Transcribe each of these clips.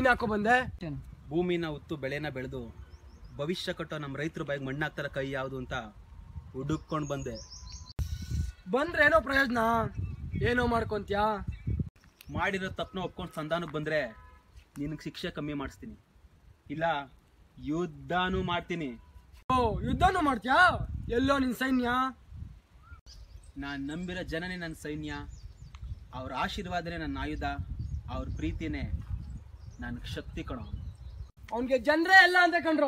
ನೀನ್ ಯಾಕೋ ಬಂದೆ ಭೂಮಿನ ಉತ್ತು ಬೆಳೆನ ಬೆಳೆದು ಭವಿಷ್ಯ ಕಟ್ಟೋ ನಮ್ಮ ರೈತರ ಬಾಯಿಗೆ ಮಣ್ಣಾಗ್ತಾರ ಕೈ ಯಾವುದು ಅಂತ ಹುಡುಕೊಂಡು ಬಂದೆ ಬಂದ್ರೆ ಏನೋ ಪ್ರಯೋಜನ ಏನೋ ಮಾಡ್ಕೊಂತ್ಯಾ ಮಾಡಿರೋ ತಪ್ಪನ ಒಪ್ಕೊಂಡು ಸಂಧಾನಕ್ಕೆ ಬಂದರೆ ನಿನಗೆ ಶಿಕ್ಷೆ ಕಮ್ಮಿ ಮಾಡಿಸ್ತೀನಿ ಇಲ್ಲ ಯುದ್ಧನೂ ಮಾಡ್ತೀನಿ ಓ ಯುದ್ಧನೂ ಮಾಡ್ತ್ಯಾ ಎಲ್ಲೋ ನಿನ್ ಸೈನ್ಯ ನಾನು ನಂಬಿರೋ ಜನನೇ ನನ್ನ ಸೈನ್ಯ ಅವ್ರ ಆಶೀರ್ವಾದನೇ ನನ್ನ ಆಯುಧ ಅವ್ರ ಪ್ರೀತಿನೇ ನನಗೆ ಶಕ್ತಿ ಕಣೋ ಅವನ್ಗೆ ಜನರೇ ಎಲ್ಲ ಅಂತ ಕಂಡ್ರು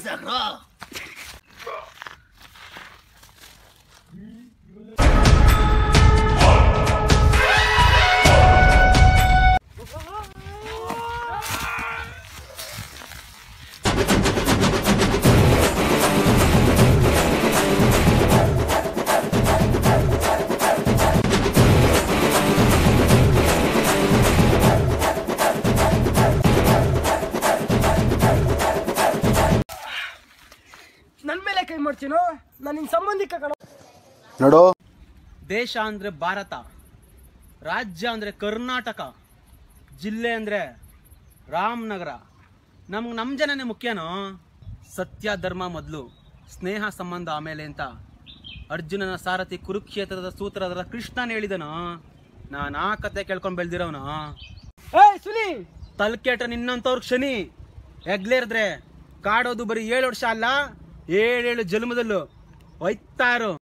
ನನ್ ಮೇಲೆ ಕೈ ಮಾಡ್ತೀನೋ ನಾನು ನಿನ್ ಸಂಬಂಧಿಕ ಕಣ ನೋಡು ದೇಶ ಅಂದರೆ ಭಾರತ ರಾಜ್ಯ ಅಂದರೆ ಕರ್ನಾಟಕ ಜಿಲ್ಲೆ ಅಂದರೆ ರಾಮನಗರ ನಮ್ಗೆ ನಮ್ಮ ಜನನೇ ಮುಖ್ಯನೋ ಸತ್ಯ ಧರ್ಮ ಮೊದಲು ಸ್ನೇಹ ಸಂಬಂಧ ಆಮೇಲೆ ಅಂತ ಅರ್ಜುನನ ಸಾರಥಿ ಕುರುಕ್ಷೇತ್ರದ ಸೂತ್ರಧರ ಕೃಷ್ಣನ್ ಹೇಳಿದನು ನಾನು ಆ ಕತೆ ಕೇಳ್ಕೊಂಡು ಬೆಳೆದಿರೋನು ಏ ಸುನಿ ತಲ್ಕೆಟ ನಿನ್ನಂತವ್ರ ಶನಿ ಹೆಗ್ಲೇರಿದ್ರೆ ಕಾಡೋದು ಬರೀ ಏಳು ವರ್ಷ ಅಲ್ಲ ಏಳೇಳು ಜನ್ಮದಲ್ಲೂ ಒಯ್ತಾರು